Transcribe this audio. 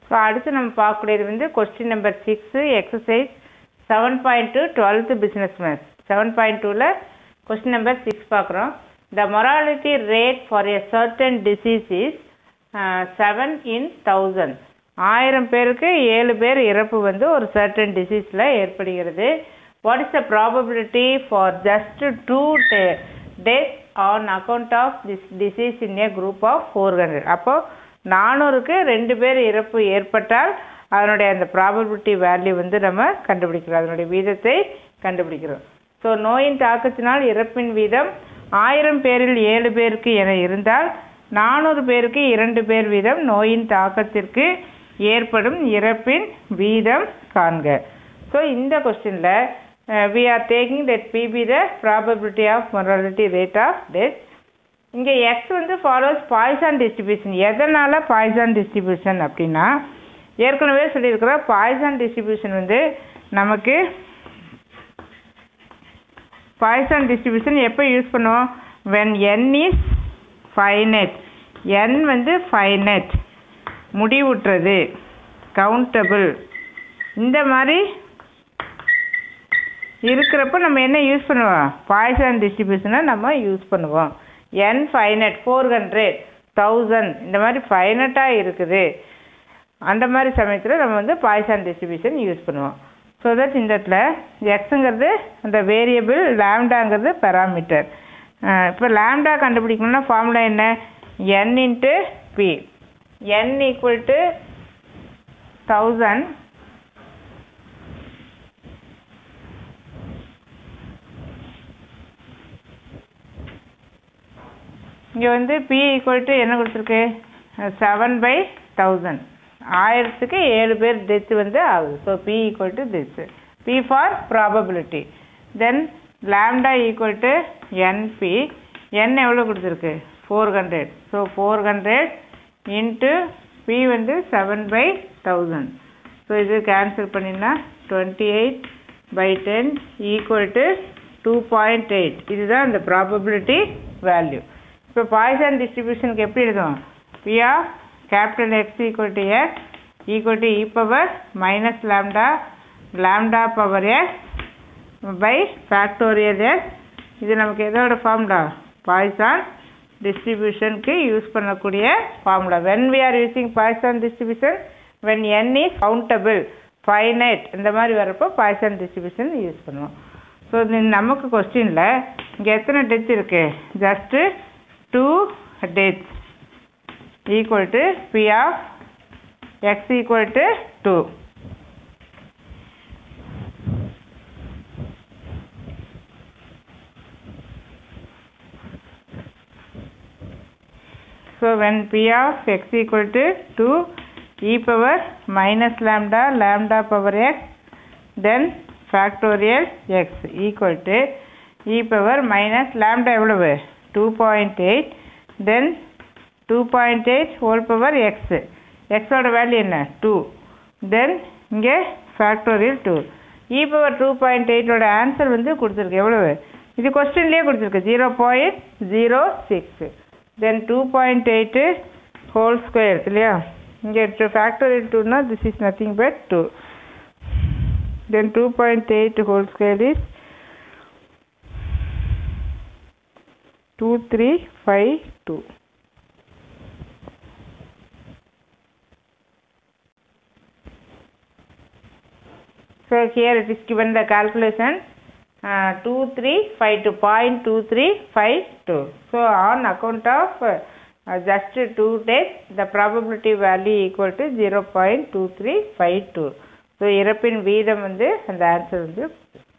So அடுத்து நம்ம பார்க்கக்கூடியது வந்து question number six exercise seven point two twelfth business maths seven point டூவில் கொஸ்டின் நம்பர் சிக்ஸ் பார்க்குறோம் the mortality rate for a certain disease is seven in thousand ஆயிரம் பேருக்கு ஏழு பேர் இறப்பு வந்து ஒரு சர்டன் டிசீஸில் ஏற்படுகிறது what is the probability for just two deaths on account of this disease in a group of four hundred அப்போது நானூறுக்கு ரெண்டு பேர் இறப்பு ஏற்பட்டால் அதனுடைய அந்த ப்ராபபிலிட்டி வேல்யூ வந்து நம்ம கண்டுபிடிக்கிறோம் அதனுடைய வீதத்தை கண்டுபிடிக்கிறோம் ஸோ நோயின் தாக்கத்தினால் இறப்பின் வீதம் ஆயிரம் பேரில் ஏழு பேருக்கு என இருந்தால் நானூறு பேருக்கு இரண்டு பேர் வீதம் நோயின் தாக்கத்திற்கு ஏற்படும் இறப்பின் வீதம் காண்க ஸோ இந்த கொஸ்டினில் we are taking that PP the probability of mortality rate of death இங்கே எக்ஸ் வந்து ஃபாலோஸ் பாய்சான் டிஸ்ட்ரிபியூஷன் எதனால் பாய்சான் டிஸ்ட்ரிபியூஷன் அப்படின்னா ஏற்கனவே சொல்லியிருக்கிறோம் பாய்சான் டிஸ்ட்ரிபியூஷன் வந்து நமக்கு பாய்சான் டிஸ்ட்ரிபியூஷன் எப்போ யூஸ் பண்ணுவோம் when n is finite n வந்து ஃபைனட் முடிவுற்றது கவுண்டபிள் இந்த மாதிரி இருக்கிறப்ப நம்ம என்ன யூஸ் பண்ணுவோம் பாய்சான் டிஸ்ட்ரிபியூஷனை நம்ம யூஸ் பண்ணுவோம் n finite four hundred thousand இந்த மாதிரி ஃபைனட்டாக இருக்குது அந்த மாதிரி சமயத்தில் நம்ம வந்து பாய்சான் டிஸ்ட்ரிபியூஷன் யூஸ் பண்ணுவோம் ஸோ தட் இந்த இடத்துல எக்ஸுங்கிறது அந்த வேரியபிள் லேம்டாங்கிறது பெராமீட்டர் இப்போ லேம்டா கண்டுபிடிக்கணும்னா ஃபார்முலா என்ன n into p n equal to thousand இங்கே வந்து பி ஈக்குவல் டு என்ன கொடுத்துருக்கு செவன் பை தௌசண்ட் ஆயிரத்துக்கு ஏழு பேர் டெத்து வந்து ஆகுது so p equal to this p for probability then lambda equal to np n எவ்வளோ கொடுத்துருக்கு four hundred so four hundred into p வந்து செவன் பை தௌசண்ட் ஸோ இது கேன்சல் பண்ணினா twenty eight by ten equal to two point eight இதுதான் இந்த probability value இப்போ Poisson டிஸ்ட்ரிபியூஷனுக்கு எப்படி எழுதுவோம் p of capital x equal to x equal to e power minus lambda lambda power x by factorial x இது நமக்கு எதோட formula Poisson டிஸ்ட்ரிபியூஷனுக்கு யூஸ் பண்ணக்கூடிய formula when we are using Poisson distribution when n is countable finite இந்த மாதிரி வரப்போ Poisson distribution use பண்ணுவோம் so நமக்கு கொஸ்டினில் இங்கே எத்தனை டெத் இருக்குது just two death equal to P of x equal to 2. So when P of x equal to 2 e power minus lambda lambda power x then factorial x equal to e power minus lambda எவ்வளவு 2.8 then 2.8 whole power x x ஓட value என்ன 2 then இங்கே factorial 2 e power two point எயிட்டோட answer வந்து கொடுத்துருக்கு எவ்வளவு இது கொஸ்டின்லேயே கொடுத்துருக்கு zero point zero six then two point eight whole square இல்லையா இங்கே ஃபேக்டோரியல் டூனா this is nothing but two then two point eight whole square is two three five two So here it is given the calculation uh, 2352 point 2352. So on account of uh, uh, just 2 days the probability value equal to 0.2352. So இறப்பின் வீதம் வந்து அந்த answer வந்து